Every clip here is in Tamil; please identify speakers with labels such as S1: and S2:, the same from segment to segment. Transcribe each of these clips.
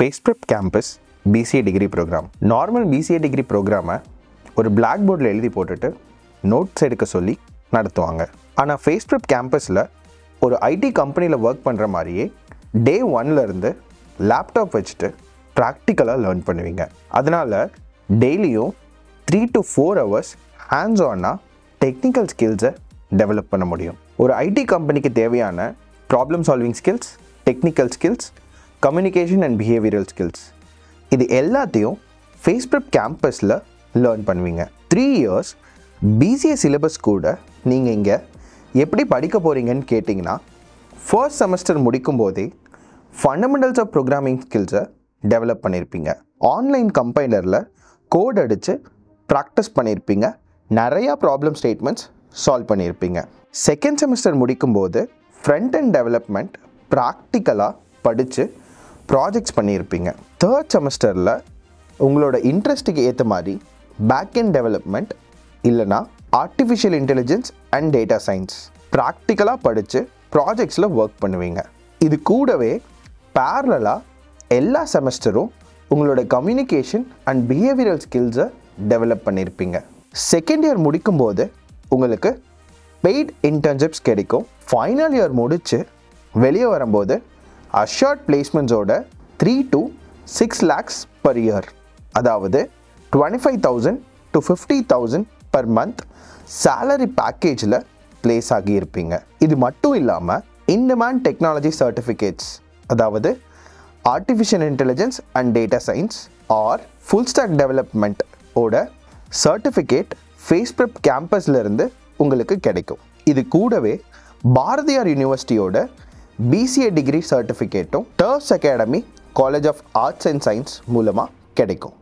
S1: ஃபேஸ்பிரிப் campus BCA degree program normal BCA degree ப்ரோக்ராமை ஒரு பிளாக் போர்டில் எழுதி போட்டுட்டு நோட்ஸ் எடுக்க சொல்லி நடத்துவாங்க ஆனால் ஃபேஸ்பிரிப் கேம்பஸில் ஒரு ஐடி கம்பெனியில் ஒர்க் பண்ணுற மாதிரியே டே இருந்து லேப்டாப் வச்சுட்டு ப்ராக்டிக்கலாக லேர்ன் பண்ணுவீங்க அதனால் டெய்லியும் three to four hours hands ஆனாக டெக்னிக்கல் ஸ்கில்ஸை டெவலப் பண்ண முடியும் ஒரு ஐடி கம்பெனிக்கு தேவையான problem solving skills technical skills communication and behavioural skills இது எல்லாத்தையும் ஃபேஸ்பிரிப் கேம்பஸில் லேர்ன் பண்ணுவீங்க த்ரீ இயர்ஸ் பிசிஏ சிலபஸ் கூட நீங்கள் இங்கே எப்படி படிக்க போகிறீங்கன்னு கேட்டிங்கன்னா ஃபர்ஸ்ட் செமஸ்டர் முடிக்கும் போதே ஃபண்டமெண்டல்ஸ் ஆஃப் ப்ரோக்ராமிங் ஸ்கில்ஸை டெவலப் பண்ணியிருப்பீங்க ஆன்லைன் கம்பைலரில் கோட் அடித்து ப்ராக்டிஸ் பண்ணியிருப்பீங்க நிறையா ப்ராப்ளம் ஸ்டேட்மெண்ட்ஸ் சால்வ் பண்ணியிருப்பீங்க செகண்ட் செமஸ்டர் முடிக்கும்போது ஃப்ரண்ட் அண்ட் டெவலப்மெண்ட் ப்ராக்டிக்கலாக படித்து ப்ராஜெக்ட்ஸ் பண்ணியிருப்பீங்க தேர்ட் செமஸ்டரில் உங்களோட இன்ட்ரெஸ்ட்டுக்கு ஏற்ற மாதிரி பேக் அண்ட் டெவலப்மெண்ட் இல்லைனா artificial intelligence and data science ப்ராக்டிக்கலாக படித்து ப்ராஜெக்ட்ஸில் ஒர்க் பண்ணுவீங்க இது கூடவே பேரலாக எல்லா செமஸ்டரும் உங்களோட கம்யூனிகேஷன் அண்ட் பிஹேவியரல் ஸ்கில்ஸை டெவலப் பண்ணியிருப்பீங்க செகண்ட் இயர் முடிக்கும்போது உங்களுக்கு பெய்ட் இன்டர்ன்ஷிப்ஸ் கிடைக்கும் ஃபைனல் இயர் முடித்து வெளியே வரும்போது அஷர்ட் பிளேஸ்மெண்ட்ஸோட three to six lakhs per year அதாவது twenty five thousand to fifty thousand per month salary பேக்கேஜில் ப்ளேஸ் ஆகியிருப்பீங்க இது மட்டும் இல்லாமல் இன்டிமாண்ட் டெக்னாலஜி சர்டிஃபிகேட்ஸ் அதாவது artificial intelligence and data science or full stack development ஓட சர்டிஃபிகேட் ஃபேஸ்பிரிப் கேம்பஸ்லேருந்து உங்களுக்கு கிடைக்கும் இது கூடவே பாரதியார் யூனிவர்சிட்டியோட பிசிஏ டிகிரி சர்டிஃபிகேட்டும் டர்ஸ் academy college of arts and science மூலமாக கிடைக்கும்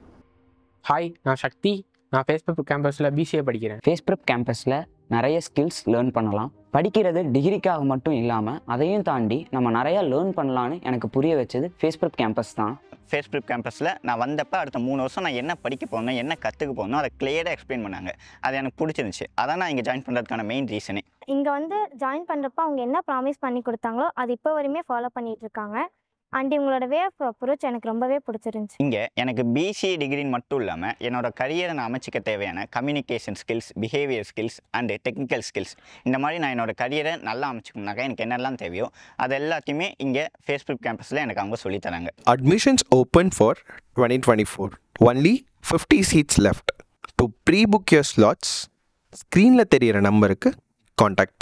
S2: ஹாய் நான் சக்தி நான் ஃபேஸ்புக் கேம்பஸில் பிசிஏ படிக்கிறேன்
S3: ஃபேஸ்பிரிப் கேம்பஸில் நிறைய ஸ்கில்ஸ் லேர்ன் பண்ணலாம் படிக்கிறது டிகிரிக்காக மட்டும் இல்லாமல் அதையும் தாண்டி நம்ம நிறையா லேர்ன் பண்ணலான்னு எனக்கு புரிய வச்சது ஃபேஸ்பிரிப் கேம்பஸ் தான்
S4: ஃபேஸ்புக் கேம்பஸில் நான் வந்தப்போ அடுத்த மூணு வருஷம் நான் என்ன படிக்க போகணும் என்ன கற்றுக்க போகணும் அதை கிளியராக எக்ஸ்பிளைன் பண்ணாங்க அது எனக்கு பிடிச்சிருந்துச்சு அதான் நான் இங்கே ஜாயின் பண்ணுறதுக்கான மெயின் ரீசனே
S5: இங்கே வந்து ஜாயின் பண்ணுறப்ப அவங்க என்ன ப்ராமிஸ் பண்ணி கொடுத்தாங்களோ அது இப்போ வரையுமே ஃபாலோ பண்ணிட்டு இருக்காங்க அண்ட் இவங்களோட வே ஆஃப் அப்ரோச் எனக்கு ரொம்பவே பிடிச்சிருந்துச்சி
S4: இங்கே எனக்கு பிசிஏ டிகிரின்னு மட்டும் இல்லாமல் என்னோட கரியரை நான் அமைச்சிக்க தேவையான communication skills behaviour skills and technical skills இந்த மாதிரி நான் என்னோட கரியரை நல்லா அமைச்சிக்கணுனாக்கா எனக்கு என்னெல்லாம் தேவையோ அது எல்லாத்தையுமே இங்கே ஃபேஸ்புக் கேம்பஸில் எனக்கு அவங்க சொல்லித் தராங்க
S1: Admissions open for 2024. Only 50 seats left. To pre-book your slots, ஸ்க்ரீனில் தெரியிற நம்பருக்கு காண்டாக்ட்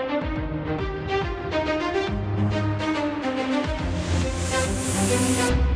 S1: பண்ணுங்கள்